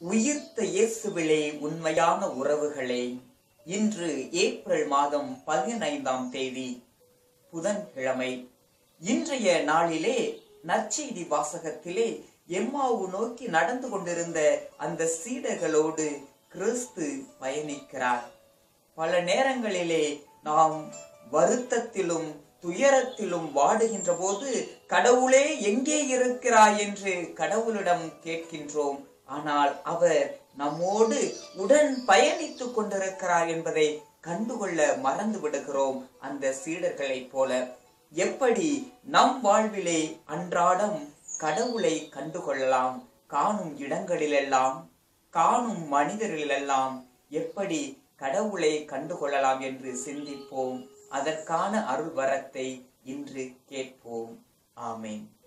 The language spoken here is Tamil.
உயிர்த்த இயேசுவிலே உண்மையான உறவுகளே இன்று ஏப்ரல் மாதம் பதினைந்தாம் தேதி புதன்கிழமை இன்றைய நாளிலே நற்செய்தி வாசகத்திலே எம்மாவு நோக்கி நடந்து கொண்டிருந்த அந்த சீடர்களோடு கிறிஸ்து பயணிக்கிறார் பல நேரங்களிலே நாம் வருத்தத்திலும் துயரத்திலும் வாடுகின்ற போது கடவுளே எங்கே இருக்கிறாய் என்று கடவுளிடம் கேட்கின்றோம் ஆனால் அவர் நம்மோடு உடன் பயணித்துக் கொண்டிருக்கிறார் என்பதை கண்டுகொள்ள மறந்து விடுகிறோம் அந்த சீடர்களைப் போல எப்படி நம் வாழ்விலே அன்றாடம் கடவுளை கண்டுகொள்ளலாம் காணும் இடங்களிலெல்லாம் காணும் மனிதர்களிலெல்லாம் எப்படி கடவுளை கண்டுகொள்ளலாம் என்று சிந்திப்போம் அதற்கான அருள் வரத்தை இன்று கேட்போம் ஆமேன்